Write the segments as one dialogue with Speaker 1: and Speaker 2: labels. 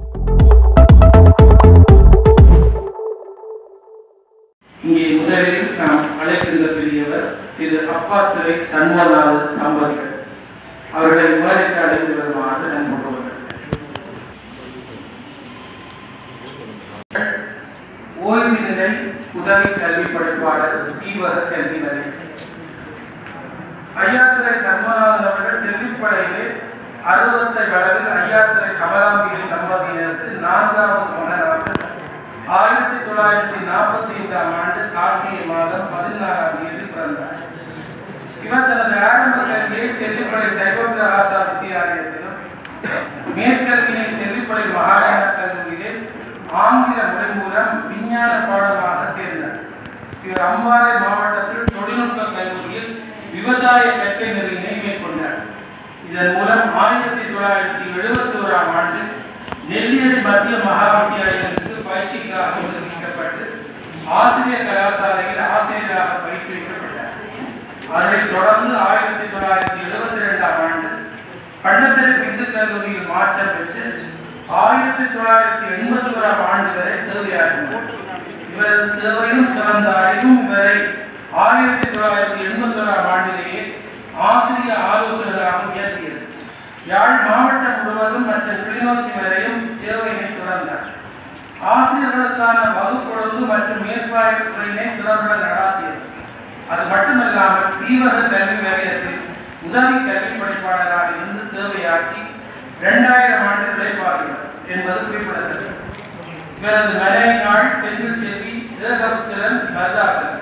Speaker 1: இங்கே முதலில் நாம் அழைக்கின்ற பெரியவர் திரு அப்பாத்துறை சண்முகநாதன் தம்பதிகள் அவர்களை விவாதிக்க அழைத்து வருமாறு நான் கொண்டு ஓய்வு நிலை உதவி கல்வி படிப்பாளர் தீவக கல்வி நிலையம் ஐயாத்துறை சண்முகநாதன் அவர்கள் தெல்லிப்படையிலே அறுபத்தை வளவில் ஐயாத்துறை கமலாம்பிகை தம்பதியினருக்கு நான்காவது மகனாக ஆயிரத்தி தொள்ளாயிரத்தி நாற்பத்தி ஐந்தாம் ஆண்டு கார்த்திகை மாதம் பதினாறாம் தேதி பிறந்தார் இவர் தனது ஆரம்ப கல்வியை தெல்லிப்படை சைவந்திர ஆசா வித்தியாலயத்திலும் மேற்கல்வியை தெல்லிப்படை மகாராணா கல்லூரியிலே ஆங்கில மொழி மூலம் விஞ்ஞான பாடமாக தேர்ந்தார் இவர் அம்பாறை மாவட்டத்தில் தொழில்நுட்ப கல்லூரியில் விவசாய கற்கை நெறியினை மேற்கொண்டார் இதன் மூலம் ஆயிரத்தி தொள்ளாயிரத்தி எழுபத்தி ஓராம் ஆண்டு நெல்லியடி மத்திய மகா வித்தியாலயத்திற்கு பயிற்சிக்காக ஒதுக்கப்பட்டு ஆசிரியர் கலாசாலையில் ஆசிரியராக பயிற்றுவிக்கப்பட்டார் அதைத் தொடர்ந்து ஆயிரத்தி தொள்ளாயிரத்தி எழுபத்தி ரெண்டாம் ஆண்டு பண்டத்திற்கு இந்து கல்லூரியில் மாற்றம் பெற்று ஆயிரத்தி தொள்ளாயிரத்தி எண்பத்தி ஓராம் ஆண்டு வரை சேவையாற்றினார் இவரது சேவையும் சிறந்த அறிவும் இவரை ஆயிரத்தி தொள்ளாயிரத்தி எண்பத்தி ஓராம் ஆண்டிலேயே ஆசிரியர் ஆலோசகராக உயர்த்தியது யாழ் மாவட்டம் முழுவதும் மற்றும் கிளிநொச்சி வரையும் சேவையினை தொடர்ந்தார் ஆசிரியர்களுக்கான வகுப்பொழுது மற்றும் மேற்பார்வையினை திறம்பட நடாத்தியது அது மட்டுமல்லாமல் தீவக கல்வி நிலையத்தில் உதவி கல்வி படிப்பாளராக இருந்து சேவையாற்றி இரண்டாயிரம் ஆண்டு இழைப்பார்கள் என்பது குறிப்பிடத்தக்கது இவரது மலைநாள் செந்தில் செல்வி ஏகபுத்திரன் மர்தாசன்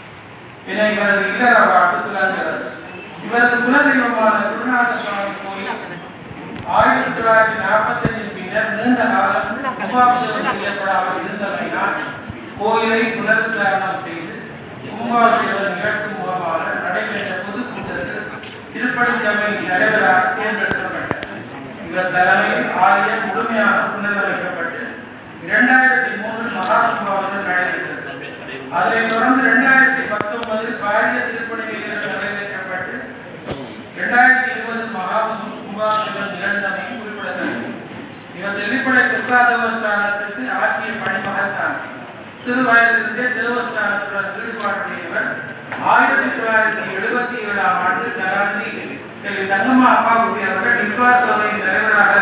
Speaker 1: என இவரது இல்லற வாழ்வு துலங்குகிறது இவரது குலதெய்வமான குருநாத சுவாமி கோயில் ஆயிரத்தி தொள்ளாயிரத்தி நாற்பத்தி அஞ்சின் பின்னர் நீண்ட காலம் கும்பாபிஷேகம் செய்யப்படாமல் இருந்தமையினால் கோயிலை புனருத்தாரணம் செய்து கும்பாபிஷேகம் நிகழ்த்தும் முகமாக நடைபெற்ற பொதுக்கூட்டத்தில் திருப்பணி சபையின் தலைவராக தேர்ந்தெடுக்கப்பட்டார் இவர் தலைமையில் ஆலயம் முழுமையாக புனரமைக்கப்பட்டு இரண்டாயிரத்தி மூன்றில் மகா கும்பாபிஷேகம் நடைபெற்றது அதைத் தொடர்ந்து இரண்டாயிரத்தி பத்தொன்பதில் பாரிய திருப்பணி வீரர்கள் நிறைவேற்றப்பட்டு இரண்டாயிரத்தி இருபது மகா கும்பாபிஷேகம் நிகழ்ந்தமையும் குறிப்பிடத்தக்கது இவர் தெல்லிப்படை துர்கா தேவஸ்தானத்திற்கு ஆற்றிய பணிமகத்தான் சிறு வயதிலிருந்தே தேவஸ்தானத்துடன் ஈடுபாடுடையவர் ஆயிரத்தி தொள்ளாயிரத்தி எழுபத்தி ஏழாம் ஆண்டு ஜனாதி திரு தங்கம்மா அப்பாவுக்கு அவர்கள் நிர்வாக சபையின் தலைவராக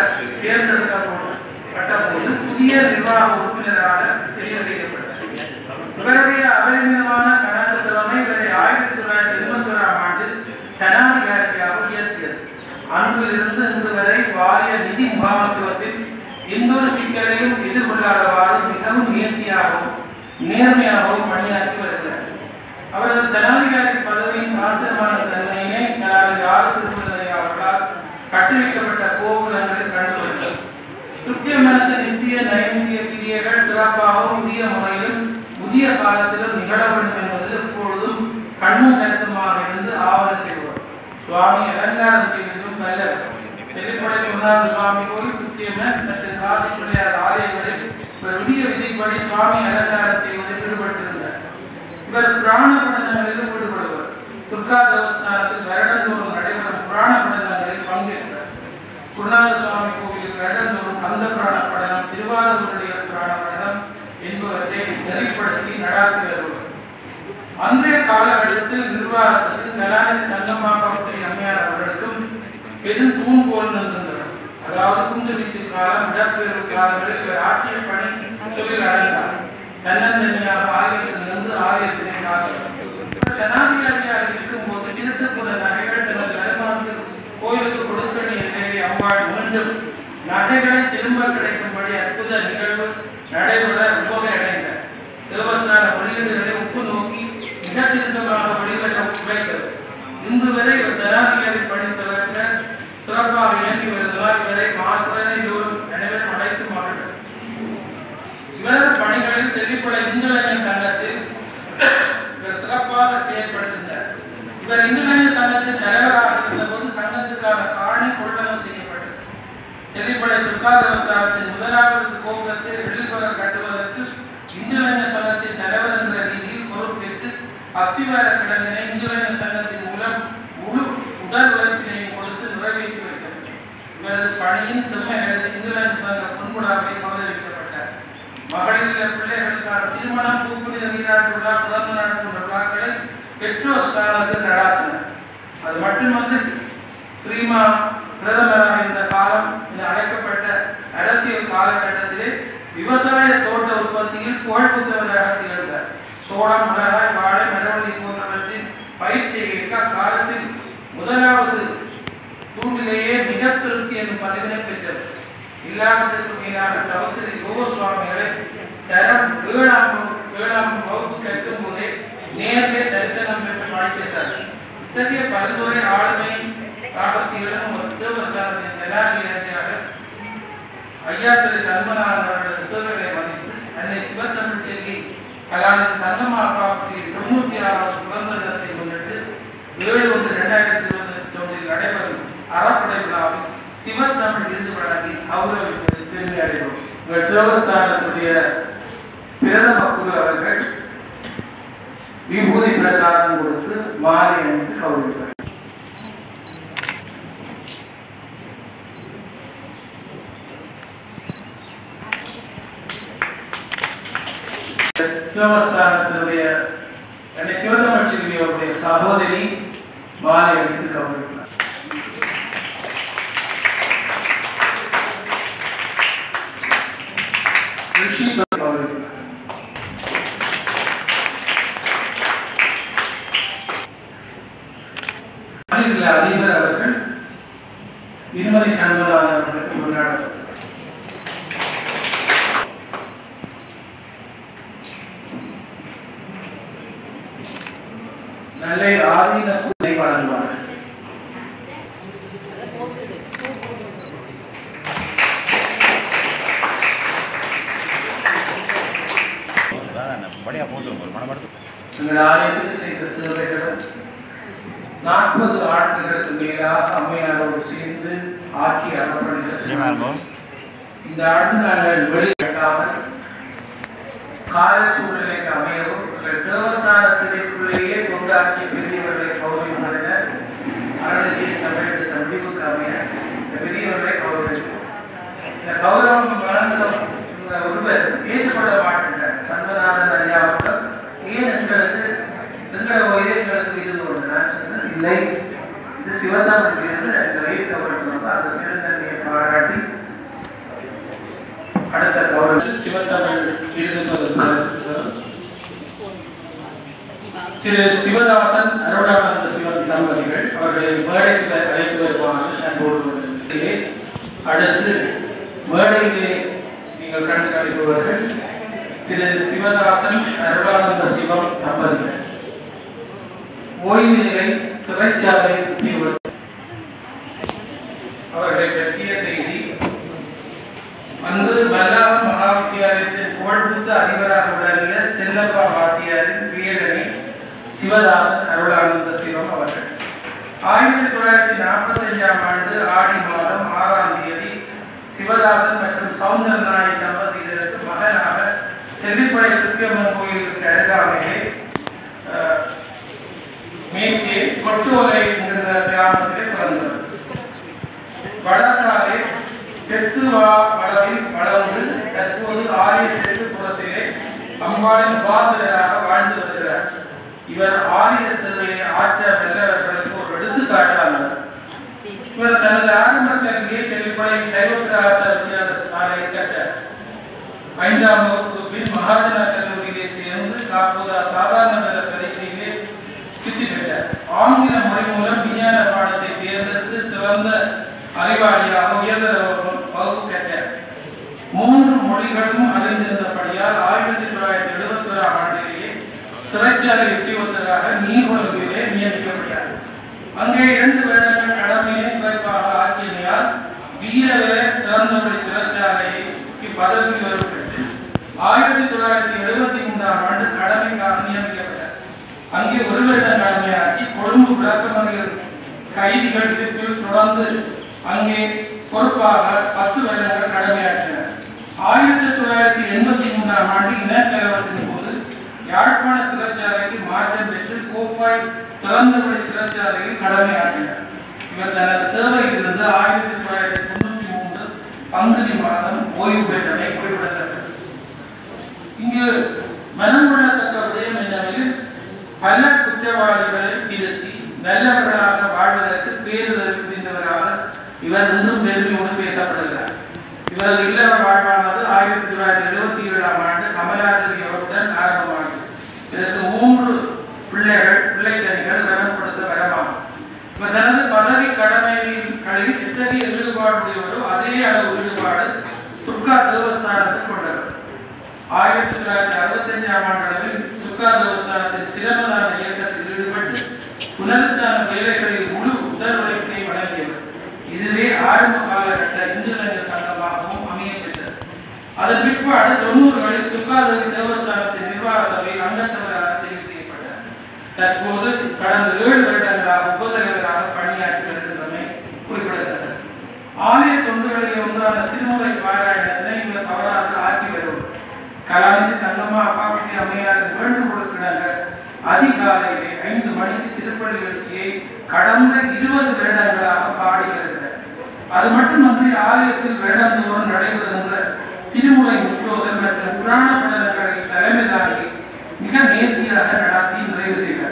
Speaker 1: தேர்ந்தெடுக்கப்பட்ட போது புதிய நிர்வாக உறுப்பினராக தெரிவு செய்யப்பட்டார் இவருடைய அபரிமிதமான கணக்கு திறமை இவரை ஆயிரத்தி தொள்ளாயிரத்தி எண்பத்தி ஓராம் ஆண்டு ஜனாதிகாரியாக உயர்த்தியது அன்றிலிருந்து இன்று வரை வாரிய நிதி முகாமத்துவத்தில் எந்த ஒரு சிக்கலையும் எதிர்கொள்ளாதவாறு மிகவும் நேர்த்தியாகவும் நேர்மையாகவும் பணியாற்றி வருகிறார் அவரது ஜனாதிகாரி பதவியின் சாத்திரமான தன்மையினை ஜனாதிபதி ஆர் திருப்பதி அவர்களால் கட்டுவிக்கப்பட்ட கோபுரங்களில் கண்டுள்ளது துர்க்கியமனத்து நித்திய நைமித்திய கிரியைகள் சிறப்பாகவும் புதிய முறையிலும் புதிய காலத்திலும் நிகழ வேண்டும் என்பது எப்பொழுதும் கண்ணும் கருத்துமாக இருந்து ஆவண செய்வோம் சுவாமி அலங்காரம் செய்வதிலும் நல்லது வெளிப்படை குருநாத சுவாமி கோயில் துர்க்கியமன் மற்றும் காசி பிள்ளையார் ஆலயங்களில் இவர் புதிய விதிப்படி சுவாமி அலங்காரம் செய்வதில் ஈடுபட்டிருந்தார் இவர் புராண படங்களிலும் ஈடுபடுவர் துர்கா தேவஸ்தானத்தில் வருடந்தோறும் நடைபெறும் புராண படங்களில் பங்கேற்றார் குருநாத சுவாமி கோவிலில் வருடந்தோறும் கந்த புராண படனம் திருவாரூருடைய புராண படனம் என்பவற்றை நெறிப்படுத்தி நடாத்தி வருவர் அன்றைய காலகட்டத்தில் நிர்வாகத்துக்கு கலாநிதி தங்கம்மா பகுதி அம்மையார் அவர்களுக்கும் பெரும் தூண் போல் நின்றவர் அதாவது குண்டு வீச்சு காலம் இடப்பெயர்வு காலங்களில் இவர் ஆற்றிய பணி சொல்லில் அடைந்தார் தன்னந்தனியாக ஆலயத்திலிருந்து ஆலயத்தினை காத்தார் ஜனாதிகாரியாக இருக்கும்போது திருத்தப்புற நகைகள் தனது வருமானத்தில் கோயிலுக்கு கொடுக்க வேண்டிய அவ்வாறு மீண்டும் நகைகளை திரும்ப கிடைக்கும்படி அற்புத நிகழ்வு நடைபெற உபகை அடைந்தார் தேவஸ்தான வெளியீடுகளை உப்பு நோக்கி மிக திருத்தமாக வெளியிட உழைத்தது இன்று வரை இவர் ஜனாதிகாரி பணி சிறக்க சிறப்பாக இயங்கி வருவதால் இவரை மாசுவரை தோறும் அனைவரும் அழைத்து மகிழ்ந்தார் இவரது பணிகளில் தெளிப்படை இந்துளைஞர் சங்கத்தில் இவர் சிறப்பாக செயல்படுத்தினார் இவர் இந்துளைஞர் சங்கத்தின் தலைவராக இருந்தபோது சங்கத்திற்கான காணி கொள்ளளவு செய்யப்பட்டது தெளிப்படை துர்காதவஸ்தானத்தின் முதலாவது கோபுரத்தை வெளிப்புறம் கட்டுவது திருமணம் பூக்குடி நீராட்டு விழா பிறந்த நாள் போன்ற விழாக்களை பெற்றோர் ஸ்தானத்தில் நடாத்தினர் அது மட்டுமன்று ஸ்ரீமா பிரதமராக இருந்த காலம் என அழைக்கப்பட்ட அரசியல் காலகட்டத்திலே விவசாய தோட்ட உற்பத்தியில் புகழ்புத்தவராக திகழ்ந்தார் சோளம் மிளகாய் வாழை மரவள்ளி போன்றவற்றின் பயிர் செய்கைக்கு அக்காலத்தில் முதலாவது தூண்டிலேயே மிக திருப்தி என்னும் பதிவினை பெற்றது இல்லாமத்திற்கு மீனாக தவசிரி யோகசுவாமிகளை தரம் ஏழாம் வகுப்பு- ஏழாம் வகுப்பு கற்கும் போதே நேரிலே தரிசனம் பெற்று வாழ்க்கைத்தார் இத்தகைய பல்துறை ஆளுமை காலத்திலும் ஒரு தேவஸ்தானத்தின் ஜனாதிபதியாக ஐயா திரு சண்முகநாதன் அவர்களது சேவைகளை மதித்து அன்னை சிவத்தமிழ் செல்வி கலாநிதி தங்கம்மா அப்பாவுக்கு தொண்ணூத்தி ஆறாவது பிறந்த தினத்தை முன்னிட்டு ஏழு ஒன்று இரண்டாயிரத்தி இருபத்தி ஒன்றில் நடைபெறும் அறப்படை விழாவில் சிவத்தமிழ் விருது வழங்கி கௌரவிப்பது பெருமை அடைகிறோம் உங்கள் தேவஸ்தானத்துடைய பிரதம குரு அவர்கள் விபூதி பிரசாதம் கொடுத்து மாலை அணிந்து கௌரவிப்பார் தேவஸ்தானத்தினுடைய அன்னை சிவதமிழ் செல்வி அவருடைய சகோதரி மாலை அணிந்து கௌரவிப்பார் ரிஷி கௌரவிப்பார் மாநில அதிபர் அவர்கள் இருமதி சண்முகநாதன் அவர்களுக்கு கொண்டாடப்பட்டார் நல்ல ஆதீன கூடை வழங்குவார்கள்
Speaker 2: बढ़िया पहुंचो मन पड़ता
Speaker 1: எங்கள் ஆலயத்துக்கு செய்த சேவைகளும் நாற்பது ஆண்டுகளுக்கு மேலாக அம்மையாரோடு சேர்ந்து ஆட்சி அறப்படுகிறது இந்த ஆண்டு நாங்கள் வெளியிடாமல் கால சூழ்நிலைக்கு அமையவும் எங்கள் தேவஸ்தானத்திற்குள்ளேயே கொண்டாடிய பெரியவர்களை கௌரவிப்பதென அருணகிரி தமிழக சந்திப்புக்கு அமைய இந்த பெரியவர்களை கௌரவிப்போம் இந்த கௌரவம் வழங்கும் இந்த ஒருவர் ஏற்றுக்கொள்ள மாட்டார் சண்முகநாதன் ஐயா அவர்கள் ஏன் எங்களுக்கு எங்களை வயது எங்களுக்கு இருந்து கொண்டு நான் சொன்னேன் இல்லை இது சிவதாமன் இருந்து எனக்கு வைக்கப்பட்டிருந்தோம் அந்த பெருந்தன்மையை பாராட்டி அடுத்த கௌரவம் சிவத்தமிழ் விருது திரு சிவதாசன் அருணானந்த சிவன் தம்பதிகள் அவர்களை மேடைக்கு அழைப்பதற்கான அன்போடு கொண்டிருக்கிறேன். அடுத்து மேடையிலே நீங்கள் கண்காணிப்பவர்கள் திரு சிவதாசன் அருணானந்த சிவம் தம்பதிகள் ஓய்வு நிலை சிறைச்சாலை தீர்வு அவர்களை பற்றிய செய்தி அன்று மல்லாகம் மகா வித்தியாலயத்தின் புகழ்புத்த அதிபராக விளங்கிய செல்லப்பா வாத்தியாரின் வீரனி சிவதாசன் அருளானந்த சிவம் அவர்கள் ஆயிரத்தி தொள்ளாயிரத்தி நாற்பத்தி அஞ்சாம் ஆண்டு ஆடி மாதம் ஆறாம் தேதி சிவதாசன் மற்றும் சௌந்தரநாயகி தம்பதியினருக்கு மகனாக செல்லிப்படை சுத்தியம்மன் கோயிலுக்கு அருகாமையே அஹ், மேற்கே கொட்டோலை என்கிற கிராமத்திலே பிறந்தவர் வடக்காலே தெற்கு வா வளவில் வளர்ந்து தற்போது ஆரிய தெற்கு புறத்திலே அம்பாளின் உபாசகராக வாழ்ந்து வருகிறார் இவர் ஆரிய சேவையை ஆற்ற வெள்ளவர்களுக்கு ஒரு எடுத்துக்காட்டானவர் இவர் தனது ஆரம்ப கல்வியை தெளிப்படை சைவப்பிராச சாலை கற்றார் ஐந்தாம் வகுப்பு பின் மகாஜன கல்லூரியிலே சேர்ந்து காப்போதா சாதாரண நல பரீட்சையிலே சித்தி பெற்றார் ஆங்கில மொழி மூலம் விஞ்ஞான பாடத்தை தேர்ந்தெடுத்து சிறந்த அறிவாளியாக உயர்தர வகுப்பு வகுப்பு பெற்றார் மூன்று மொழிகளும் அறிந்திருந்தபடியால் ஆயிரத்தி தொள்ளாயிரத்தி எழுபத்தி ஓராம் ஆண்டிலேயே சிறைச்சாலை உத்தியோகத்தராக நீர்வளவிலே நியமிக்கப்பட்டார் அங்கே இரண்டு வருடங்கள் கடமையை சிறப்பாக ஆக்கியமையால் வீரவர திறந்தவரை சிறைச்சாலைக்கு பதவி உயர்வு பெற்று ஆயிரத்தி தொள்ளாயிரத்தி எழுபத்தி மூன்றாம் ஆண்டு கடமைக்காக நியமிக்கப்பட்டார் அங்கே ஒரு வருட கடமையாக்கி கொழும்பு விளக்கமறியல் கைதிகள் விடுப்பில் தொடர்ந்து அங்கே பொறுப்பாக பத்து வருடங்கள் கடமையாற்றினார் ஆயிரத்தி தொள்ளாயிரத்தி எண்பத்தி மூன்றாம் ஆண்டு இனக்கலவரத்தின் போது யாழ்ப்பாண சிறைச்சாலைக்கு மாற்றம் பெற்று கோப்பாய் திறந்தவெளி சிறைச்சாலையில் கடமையாற்றினார் இவர் தனது சேவையிலிருந்து ஆயிரத்தி தொள்ளாயிரத்தி தொண்ணூற்றி மூன்று பங்குனி மாதம் ஓய்வு பெற்றமை குறிப்பிடத்தக்கது இங்கு மனம் கொள்ளத்தக்க விடயம் என்னவெனில் பல குற்றவாளிகளை திருத்தி நல்லவர்களாக வாழ்வதற்கு பேருதல் புரிந்தவராக இவர் இன்னும் பெருமையோடு பேசப்படுகிறார் இவரது இல்லற வாழ்வானது ஆயிரத்தி தொள்ளாயிரத்தி எழுபத்தி ஏழாம் ஆண்டு கமலாதேவி அவருடன் ஆரம்பமானது இதற்கு மூன்று பிள்ளைகள் பிள்ளைக்கணிகள் வரம் கொடுத்த வரமாகும் இவர் தனது பதவி கடமைகளில் எத்தகைய ஈடுபாடுடையவரோ அதே அளவு ஈடுபாடு துர்கா தேவஸ்தானத்தில் கொண்டவர் ஆயிரத்தி தொள்ளாயிரத்தி அறுபத்தஞ்சாம் ஆண்டளவில் துர்கா தேவஸ்தானத்தின் சிரமதான இயக்கத்தில் ஈடுபட்டு புனருத்தான வேலைகளில் முழு உடலுழைப்பை வழங்கியவர் இதுவே ஆரம்ப காலகட்ட இந்து லங்க சங்கமாகவும் அமையப்பெற்றது அதன் பிற்பாடு தொண்ணூறுகளில் துர்காதேவி தேவஸ்தானத்தின் நிர்வாக சபையில் அங்கத்தவராக தெரிவு செய்யப்பட்டார் தற்போது கடந்த ஏழு வருடங்களாக உபதலைவராக பணியாற்றி வருகின்றமை குறிப்பிடத்தக்கது ஆலய தொண்டுகளிலே ஒன்றான திருமுறை பாராயணத்தினை இவர் தவறாக ஆக்கி வருவோம் கலாநிதி தங்கம்மா அப்பாக்குட்டி அம்மையாரின் வேண்டுகோளுக்கிணங்க அதிகாலையிலே ஐந்து மணிக்கு திருப்பள்ளி எழுச்சியை கடந்த இருபது வருடங்களாக பாடி வருகிறார் அது மட்டுமன்றி ஆலயத்தில் வேடந்தோறும் நடைபெறுகின்ற திருமுறை முற்றோதல் மற்றும் புராண படலங்களை தலைமை தாங்கி மிக நேர்த்தியாக நடத்தி நிறைவு செய்தார்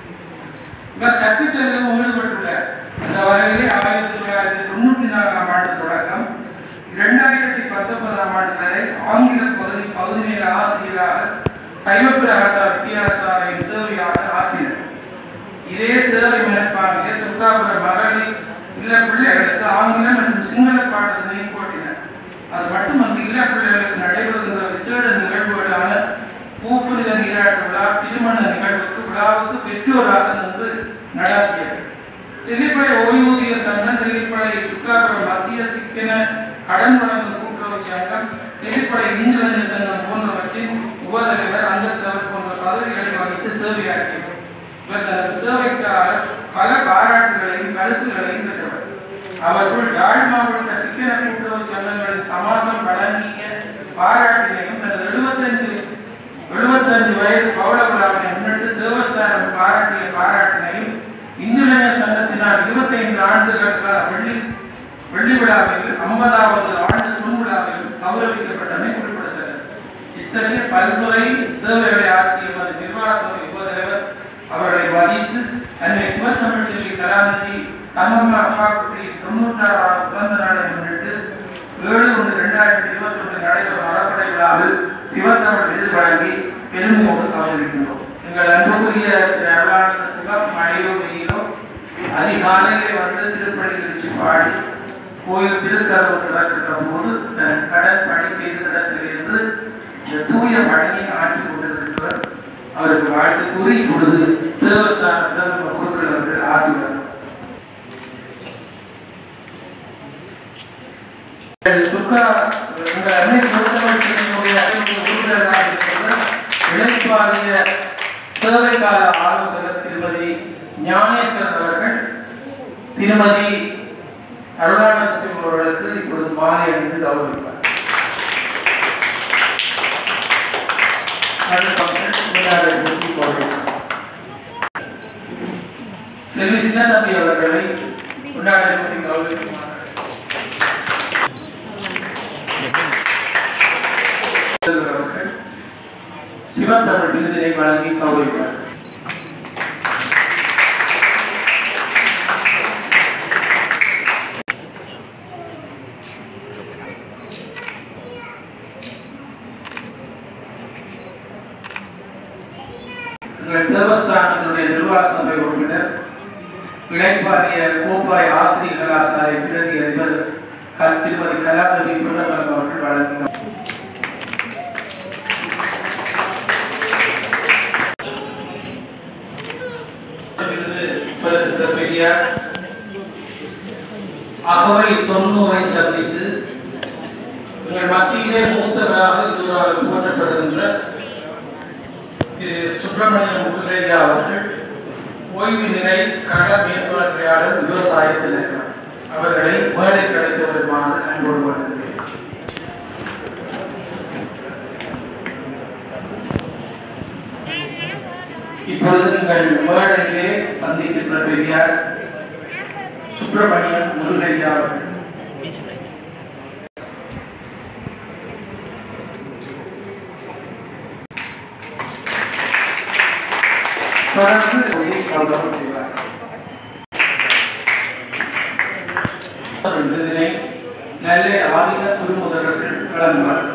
Speaker 1: இவர் கற்பித்தலிலும் ஈடுபட்டுள்ளார் அந்த வகையிலே ஆயிரத்தி தொள்ளாயிரத்தி தொண்ணூற்றி நான்காம் ஆண்டு தொடக்கம் இரண்டாயிரத்தி பத்தொன்பதாம் ஆண்டு வரை ஆங்கில பகுதி பகுதி நேர ஆசிரியராக சைவப்பிரகாச வித்தியாசாரின் சேவையாக ஆக்கினார் இதே சேவை மனப்பாங்கிலே துர்காபுர மகளிர் இல்ல பிள்ளைகளுக்கு ஆங்கிலம் மற்றும் சிங்கள பாடத்தினை போட்டினார் அது மட்டுமன்றி இல்ல பிள்ளைகளுக்கு நடைபெறுகின்ற விசேட நிகழ்வுகளான பூப்புனித நீராட்டு விழா திருமண நிகழ்வுக்கு விழாவுக்கு பெற்றோராக நின்று நடாத்தியது திரைப்பட ஓய்வூதிய சங்கம் திரைப்பட சுக்காபுர மத்திய சிக்கன கடன் வழங்கும் கூட்டுறவு சங்கம் திரைப்பட இந்திரஞ்ச சங்கம் போன்றவற்றின் உபதலைவர் அங்கத்தவர் போன்ற பதவிகளை வகித்து சேவையாற்றியவர் இவர் தனது சேவைக்காக பல பாராட்டுகளையும் பரிசுகளையும் பெற்றவர் அவற்றுள் யாழ் மாவட்ட சிக்கன கூட்டுறவு சங்கங்களின் சமாசம் வழங்கிய பாராட்டினையும் தனது எழுபத்தஞ்சு எழுபத்தஞ்சு வயது பவள விழாவினை முன்னிட்டு தேவஸ்தானம் பாராட்டிய பாராட்டினையும் இந்துலக சங்கத்தினால் இருபத்தைந்து ஆண்டுகளுக்கான வெள்ளி வெள்ளி விழாவில் ஐம்பதாவது ஆண்டு பொன்விழாவில் கௌரவிக்கப்பட்டமை குறிப்பிடத்தக்கது இத்தகைய பல்துறை சேவைகளை ஆற்றிய எமது நிர்வாக சபை உபதலைவர் அவர்களை மதித்து அன்னை சிவத்தமிழ் செல்வி கலாநிதி தங்கம்மா அப்பாக்குட்டி தொண்ணூற்றாறாவது பிறந்த நாளை முன்னிட்டு ஏழு ஒன்று ரெண்டாயிரத்தி இருபத்தி ஒன்று நடைபெறும் அறப்படை விழாவில் சிவத்தமிழ் விருது வழங்கி பெருமையோடு கவனிக்கின்றோம் எங்கள் அன்புக்குரிய திரு அருளானந்த சிவம் மழையோ வெயிலோ அதிகாலையிலே வந்து திருப்பணி நிகழ்ச்சி பாடி கோயில் திருக்கதவு திறக்கின்ற போது தன் கடன் பணி செய்த இடத்திலிருந்து இந்த தூய பணியை ஆற்றி கொண்டிருக்கிறவர் அவருக்கு வாழ்த்து கூறி இப்பொழுது தேவஸ்தானத்தில் குருக்கள் அவர்கள் ஆசீர்வாதம் துர்கா இந்த அன்னை பொறுத்தவரைக்குரிய உறுப்பினராக இருக்கிற இளைப்பாறிய சேவைக்கால ஆலோசகர் திருமதி ஞானேஸ்வரன் அவர்கள் திருமதி அருணானந்த சிங் அவர்களுக்கு இப்பொழுது மாலை அணிந்து கௌரவிப்பார் அடுத்த பக்கம் முன்னாடி நிறுத்தி போடுகிறேன். செல்வி சின்னத்தம்பி அவர்களை முன்னாடி நிறுத்தி கௌரவிக்குமாறு அவர்கள் சிவத்தமிழ் விருதினை வழங்கி கௌரவிப்பார் எங்கள் தேவஸ்தானத்தினுடைய நிர்வாக சபை உறுப்பினர் இளைப்பாறிய கோப்பாய் ஆசிரியர் கலாசாலை பிரதி அதிபர் கல் திருமதி கலாபதி பொன்னமலம் அவர்கள் வழங்கினார் விருது பெறுகின்ற பெரியார் அகவை தொண்ணூறை சந்தித்து எங்கள் மத்தியிலே மூத்தவராக இதுவராக போற்றப்படுகின்ற திரு சுப்பிரமணியம் முருகையா அவர்கள் ஓய்வு நிலை கள மேற்பார்வையாளர் விவசாயத்தில் இருக்கிறார் அவர்களை மேடை கிடைத்த வருமாறு அன்போடு வழங்குகிறேன் இப்பொழுது நீங்கள் மேடையிலே சந்திக்கின்ற பெரியார் சுப்பிரமணியம் முருகையா அவர்கள் தொடர்ந்து கௌரவம் செய்வார் விருதினை நெல்லை ஆதின குருமுதல்வர்கள் வழங்குவார்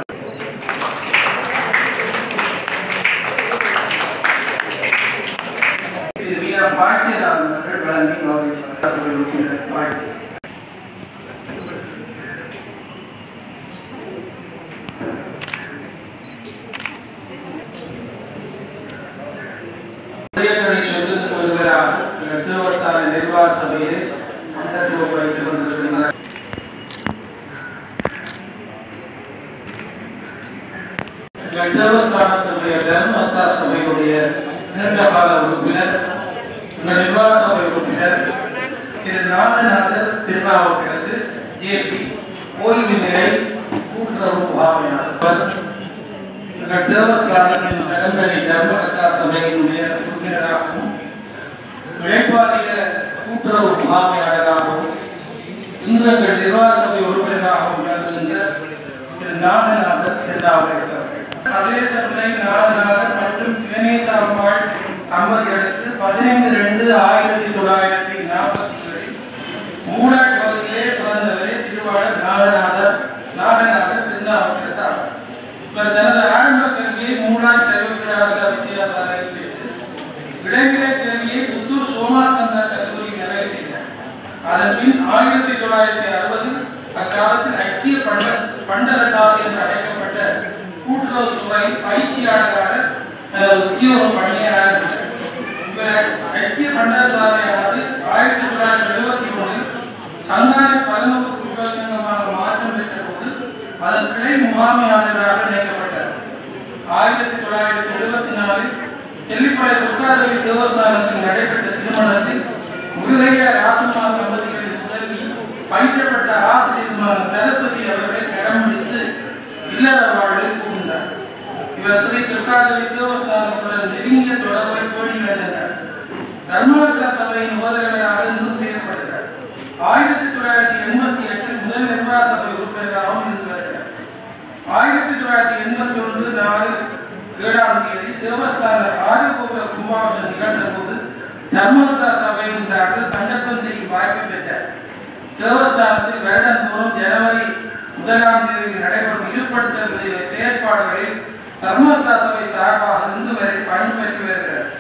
Speaker 1: இது வீரர் பாட்டியராஜன் அவர்கள் வழங்கி கௌரவிப்பார் வாழ்த்து உதயக்கரை சொல்லுக்கு ஒருவராக எங்கள் திருவஸ்தான நிர்வாக சபையில் அங்கத்துவம் வைத்துக் கொண்டிருக்கிறார் எங்கள் தேவஸ்தானத்தினுடைய தர்மத்தா சபையுடைய நீண்டகால உறுப்பினர் எங்கள் நிர்வாக சபை உறுப்பினர் திரு நாகநாதர் திருநாவுக்கரசு ஜேபி ஓய்வு நிலை கூட்டுறவு முகாமையாளர் எங்கள் தேவஸ்தானத்தின் நலன்பணி தர்மகத்தா சபையினுடைய உறுப்பினராகவும் இழைப்பாளைய கூட்டுறவு முகாமையாளராகவும் இன்று எங்கள் நிர்வாக சபை உறுப்பினராகவும் விளங்குகின்ற திரு நாகநாதர் திருநாவுக்கரசர் சர்வேசபுரை நாகநாதர் மற்றும் சிவனேச அம்மாள் தம்பதிகளுக்கு பதினைந்து ரெண்டு ஆயிரத்தி தொள்ளாயிரத்தி நாற்பத்தி ஏழில் மூடாட் பகுதியிலே பிறந்தவரே திருவாளர் நாகநாதர் நாகநாதர் திருநாவுக்கரசர் இவர் தனது ஆரம்ப கல்வியை மூடாட் சர்வகிராச வித்தியாசாலையில் பெற்று இடைநிலை கல்வியை புத்தூர் சோமாஸ்கந்தா கல்லூரி நிறைவு செய்தார் அதன் பின் ஆயிரத்தி தொள்ளாயிரத்தி அறுபதில் அக்காலத்தில் ஐக்கிய பண்ட பண்டரசாலை என்று அழைக்கப்பட்ட கூட்டுறவுத்துறை பயிற்சியாளராக தனது உத்தியோக பணியை ஆரம்பித்தார் இவர் ஐக்கிய பண்டரசாலையானது ஆயிரத்தி தொள்ளாயிரத்தி எழுபத்தி ஒன்றில் சங்காரி பல்நோக்கு கூட்டுறவு சங்கமாக மாற்றம் பெற்ற போது அதன் கிளை முகாமையாளராக நியமிக்கப்பட்டார் ஆயிரத்தி தொள்ளாயிரத்தி எழுபத்தி நாலில் தெல்லிப்படை துர்காதேவி தேவஸ்தானத்தில் நடைபெற்ற திருமணத்தில் முருகையா ராசம்மா தம்பதிகளின் முதல்வி பயிற்றப்பட்ட ஆசிரியருமான சரஸ்வதி அவர்களை கரம் பிடித்து இல்லற வாழ்வில் கூர்ந்தார் இவர் ஸ்ரீ துர்காதேவி தேவஸ்தானத்துடன் நெருங்கிய தொடர்பை பேணி நடந்தார் தர்மவத்திர சபையின் போதகராக இன்னும் செயல்படுகிறார் ஆயிரத்தி தொள்ளாயிரத்தி எண்பத்தி எட்டில் முதல் நிர்வாக சபை உறுப்பினராகவும் இருந்து வருகிறார் ஆயிரத்தி தொள்ளாயிரத்தி எண்பத்தி ஒன்று நாலு ஏழாம் தேதி தேவஸ்தான ஆதிபூர்வ கும்பாபிஷம் நிகழ்ந்த போது தர்மபுரா சபையின் சார்பில் சங்கல்பம் செய்யும் வாய்ப்பு பெற்றார் தேவஸ்தானத்தில் வருடந்தோறும் ஜனவரி முதலாம் தேதி நடைபெறும் ஈடுபடுத்தல் செயற்பாடுகளில் தர்மபுரா சபை சார்பாக இன்று வரை பயன்பெற்று வருகிறார்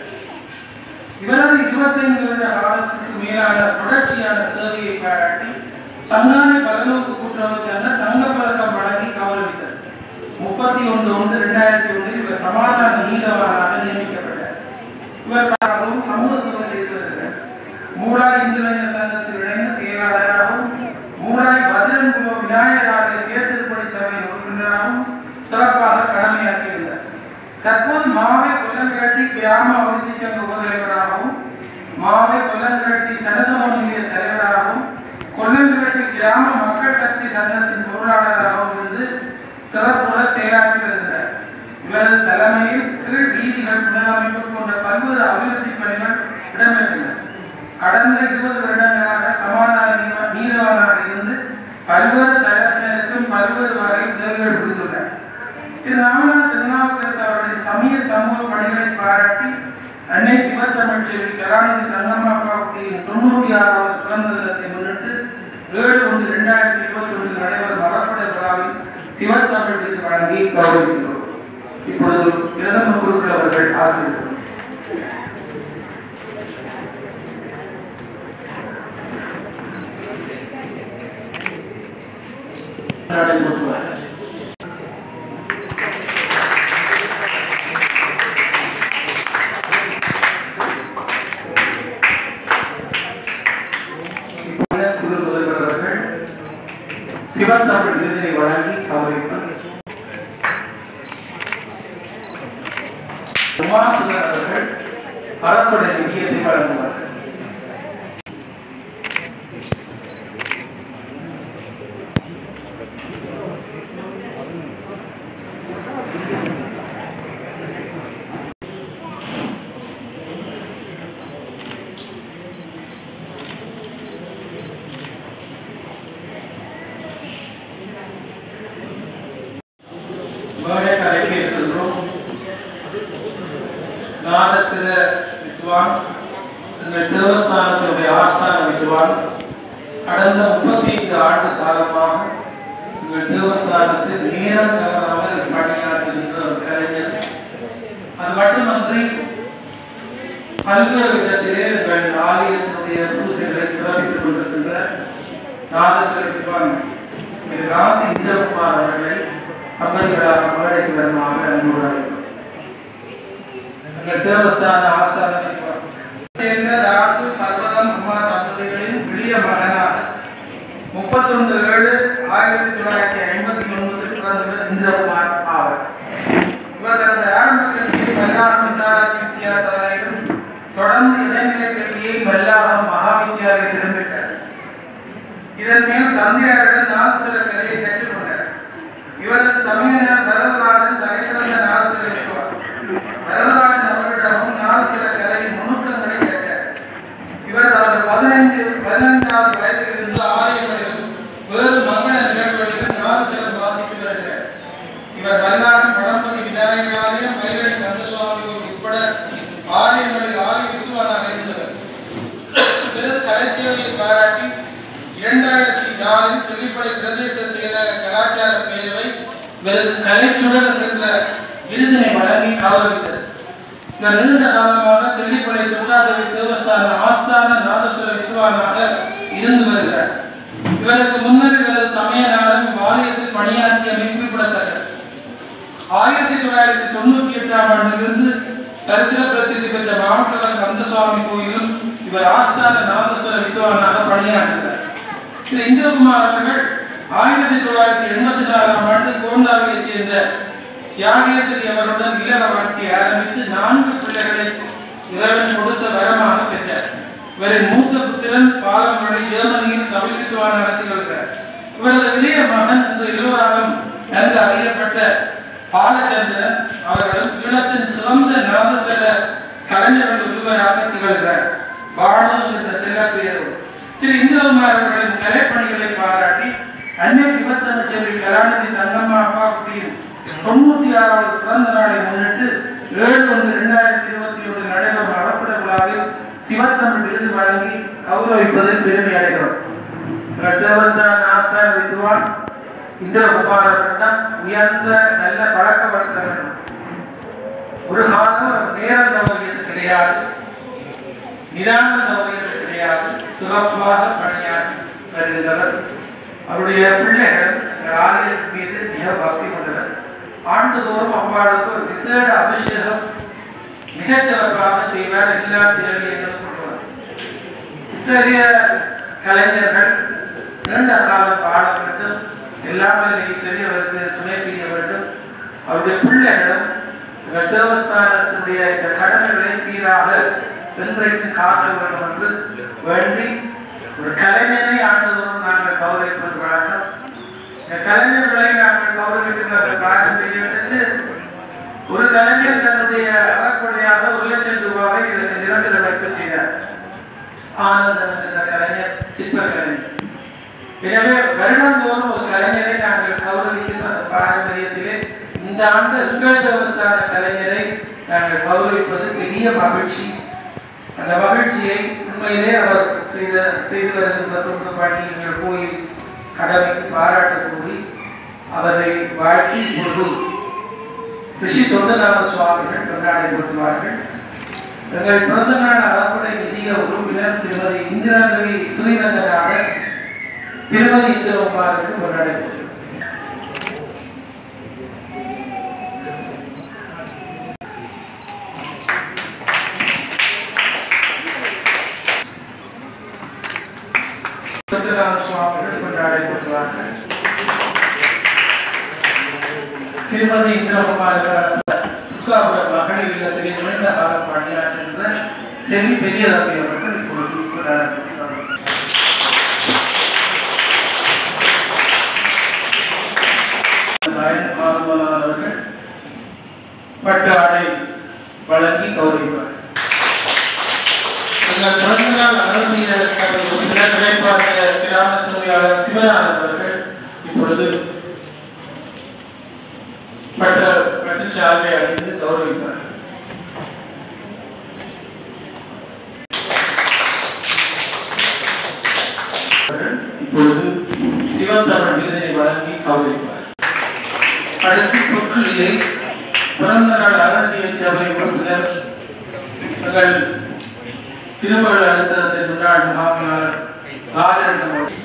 Speaker 1: இவரது இருபத்தைந்து வருட காலத்திற்கு மேலான தொடர்ச்சியான சேவையை பாராட்டி சங்கானை பலநோக்கு கூட்டுறவு சேர்ந்த தங்கப்பதக்கம் வழங்கி கௌரவித்தார் முப்பத்தி ஒன்று ஒன்று ரெண்டாயிரத்தி ஒன்றில் இவர் சமாதான நீதவானாக நியமிக்கப்பட்டார் இவர் பலரும் சமூக சேவை செய்து வருகிறார் மூடாய் இந்துரைஞர் சங்கத்தில் இணைந்த செயலாளராகவும் மூடாய் பத்ரன்குலோ விநாயகர் ஆலய தேர்தல்படி சபையின் உறுப்பினராகவும் சிறப்பாக கடமையாற்றியிருந்தார் தற்போது மாவை கொல்லங்கிரட்டி கிராம அபிவிருத்தி சங்க உபதலைவராகவும் மாவை கொல்லங்கிரட்டி சரசம நிலைய தலைவராகவும் கொல்லங்கிரட்டி கிராம மக்கள் சக்தி சங்கத்தின் பொருளாளராகவும் இருந்து சிறப்புற செயலாற்றி வருகிறார் இவரது தலைமையில் கீழ் வீதிகள் புனரமைப்பு போன்ற பல்வேறு அபிவிருத்தி பணிகள் இடம்பெற்றன கடந்த இருபது வருடங்களாக சமாதான நீத- நீதவானாக இருந்து பல்வேறு தலைவர்களுக்கும் பல்வேறு வகை உதவிகள் புரிந்துள்ளார் திரு ராமநாத் திருநாவுக்கரசு அவர்களின் சமய சமூக பணிகளை பாராட்டி அன்னை சிவத்தமிழ் செல்வி கலாநிதி தங்கம்மா பாவத்தியின் தொண்ணூற்றி ஆறாவது பிறந்த தினத்தை முன்னிட்டு ஏழு ஒன்று இரண்டாயிரத்தி இருபத்தி ஒன்றில் நடைபெறும் மரப்படை விழாவில் சிவத்தமிழ் விருது வழங்கி கௌரவிக்கிறோம் இப்பொழுது பிரதம குருக்கள் அவர்கள் ஆசிரியர் நடைபெற்றுவார்கள் குரு முதல்வர் அவர்கள் சிவத்தமிழ் விருதினை வழங்கி கௌரவிப்பார் உமாசுதன் அவர்கள் அறப்படை நிதியத்தை வழங்குவார்கள் வேலை கலைக்கு இருக்கின்றோம் நாதஸ்வர வித்வான் வித்வான் எங்கள் தேவஸ்தானத்தினுடைய ஆஸ்தான வித்வான் கடந்த முப்பத்தி ஐந்து ஆண்டு காலமாக எங்கள் தேவஸ்தானத்தில் நேரம் தவறாமல் பணியாற்றுகின்ற ஒரு கலைஞர் அது மட்டுமன்றி பல்வேறு விதத்திலே எங்கள் ஆலயத்தினுடைய பூசைகளை சிறப்பித்துக் கொண்டிருக்கின்ற நாதஸ்வர வித்வான் திரு ராசி இந்திரகுமார் அவர்களை அம்பரிகளாக மேடைக்கு வருமாக அன்புடன் எங்கள் தேவஸ்தான ஆஸ்தான வித்வான் சேர்ந்த ராசு பர்வதம் குமார் தம்பதிகளின் விளிய மகனாக முப்பத்தொன்று ஏழு ஆயிரத்தி தொள்ளாயிரத்தி ஐம்பத்தி ஒன்பதில் பிறந்தவர் இந்திரகுமார் ஆவர் இவர் தனது ஆரம்ப கல்வியை மல்லாகம் விசாலாட்சி வித்தியாசாலையிலும் தொடர்ந்து இடைநிலை கல்வியை மல்லாகம் மகா வித்தியாலயத்திலும் பெற்றார் இதன் மேல் தந்தையாரிடம் நாதசுர கலையை கற்றுக்கொண்டார் இவரது தமிழர் வரதராஜன் தலைசிறந்த நாதசுர விசுவார் வரதராஜன் அவரிடமும் நாதசுர கலையின் நுணுக்கங்களை கற்றார் இவர் தனது பதினைந்து பதினைந்தாவது வயதிலிருந்து ஆலயங்களிலும் வேறு மங்கள நிகழ்வுகளிலும் நாதசுரம் வாசித்து வருகிறார் இவர் மல்லாகம் வடம்பதி விநாயகர் ஆலயம் மயிலை கந்தசுவாமி உட்பட ஆலயங்களில் ஆலய வித்துவானாக இருந்தவர் பிறகு கலைச்சேவையை பாராட்டி இரண்டாயிரத்தி நாலில் திருப்படை பிரதேச செயலக கலாச்சார பேரவை இவரது கலைச்சுடர் என்ற விருதினை வழங்கி கௌரவித்தது இவர் நீண்ட காலமாக தெல்லிப்படை துர்காதேவி தேவஸ்தான ஆஸ்தான நாதசுர வித்வானாக இருந்து வருகிறார் இவருக்கு முன்னர் இவரது தமையனாரும் வாரியத்தில் பணியாற்றியமை குறிப்பிடத்தக்கது ஆயிரத்தி தொள்ளாயிரத்தி தொண்ணூத்தி எட்டாம் ஆண்டிலிருந்து சரித்திர பிரசித்தி பெற்ற மாவட்ட கந்தசுவாமி கோயிலும் இவர் ஆஸ்தான நாதஸ்வர வித்வானாக பணியாற்றுகிறார் திரு இந்திரகுமார் அவர்கள் ஆயிரத்தி தொள்ளாயிரத்தி எண்பத்தி நாலாம் ஆண்டு கோண்டாவையைச் சேர்ந்த தியாகேஸ்வரி அவருடன் இல்லற வாழ்க்கையை ஆரம்பித்து நான்கு பிள்ளைகளை இறைவன் கொடுத்த வரமாக பெற்றார் இவரின் மூத்த புத்திரன் பாலமழை ஜெர்மனியில் தமிழ் வித்வான் நடத்தி வருகிறார் இவரது இளைய மகன் என்று எல்லோராலும் நன்கு அறியப்பட்ட பாலச்சந்திரன் அவர்களும் ஈழத்தின் சிறந்த நாதஸ்வர கலைஞர்கள் ஒருவராக திகழ்கிறார் பானு என்ற செல்லப்பெயரோடு திரு இந்திரகுமார் அவர்களின் கலைப்பணிகளை பாராட்டி அன்னை சிவத்தமிழ்ச்செல்வி கலாநிதி தங்கம்மா அப்பா குட்டியின் தொண்ணூத்தி ஆறாவது பிறந்த நாளை முன்னிட்டு ஏழு ஒன்று இரண்டாயிரத்தி இருபத்தி ஒன்று நடைபெறும் அளப்பிட விழாவில் சிவத்தமிழ் விருது வழங்கி கௌரவிப்பதில் பெருமை அடைகிறோம் எங்கள் தேவஸ்தான ஆஸ்தான வித்வான் இந்திரகுமார் அவர்களிடம் உயர்ந்த நல்ல பழக்க வழக்கங்கள் ஒரு காலம் அவர் நேரம் தவறியது கிடையாது நிதானம் தவறியது கிடையாது சிறப்பாக பணியாற்றி வருகின்றவர் அவருடைய பிள்ளைகள் இந்த ஆலயத்தின் மீது மிக பக்தி கொண்டவர் ஆண்டுதோறும் அம்பாளுக்கு ஒரு விசேட அபிஷேகம் மிகச் சிறப்பாக செய்வார் எல்லா தேவையங்களும் கொள்வார் இத்தகைய கலைஞர்கள் நீண்ட காலம் பாட வேண்டும் எல்லாமே சொல்லி அவருக்கு துணை செய்ய வேண்டும் அவருடைய பிள்ளைகளும் இந்த தேவஸ்தானத்தினுடைய இந்த கடமைகளை சீராக இன்றைக்கு காக்க வேண்டும் என்று வேண்டி ஒரு கலைஞரை ஆண்டுதோறும் நாங்கள் கௌரவிப்பது வழக்கம் இந்த கலைஞர்களை நாங்கள் கௌரவிக்கின்ற பாரம்பரியத்திற்கு ஒரு கலைஞர் தன்னுடைய அறக்குறையாக ஒரு லட்சம் ரூபாயை இதற்கு நிரந்தர வைப்பு செய்தார் ஆனந்தன் என்ற கலைஞர் சிற்ப கலைஞர் எனவே வருடந்தோறும் ஒரு கலைஞரை நாங்கள் கௌரவிக்கின்ற அந்த பாரம்பரியத்திலே இந்த ஆண்டு எங்கள் தேவஸ்தான கலைஞரை நாங்கள் கௌரவிப்பது பெரிய மகிழ்ச்சி அந்த மகிழ்ச்சியை உண்மையிலே அவர் செய்த செய்து வருகின்ற தொண்டு பணி எங்கள் கோயில் கடமைக்கு பாராட்டு கூறி அவரை வாழ்த்தி ஒரு ரிஷி தொண்டநாம சுவாமிகள் கொண்டாடப்படுத்துவார்கள் எங்கள் பிறந்த நாள் அறப்படை நிதிய உறுப்பினர் திருமதி இந்திராதேவி ஸ்ரீரங்கனாக திருமதி இந்திரகுமாருக்கு கொண்டாடப்படுகிறது தொண்டநாம சுவாமிகள் கொண்டாடப்படுவார்கள் திருமதி இந்திரகுமார் துர்காபுர மகளிர் இல்லத்திலே நீண்ட காலம் பணியாற்றுகின்ற செவி பெரிய தம்பி அவர்கள் இப்பொழுது கொண்டாடப்படுகிறார்கள் பயன் மாதவனார் அவர்கள் பட்டு ஆடை வழங்கி கௌரவிப்பார் எங்கள் பிறந்தநாள் அருள்மீத சபை உறுப்பினர் திரைப்பாட்டிய கிராம சேவையாளர் சிவநாதன் அவர்கள் இப்பொழுது பட்ட பட்டுச்சால்வை அணிந்து கௌரவிப்பார் கௌரவிப்பார் அடுத்து பொற்களிலே பிறந்த நாள் அறநிலைய சேவை உறுப்பினர் எங்கள் திருமகள் அழுத்தத்தின் முன்னாள் மகாமலர் ராஜரட்னம்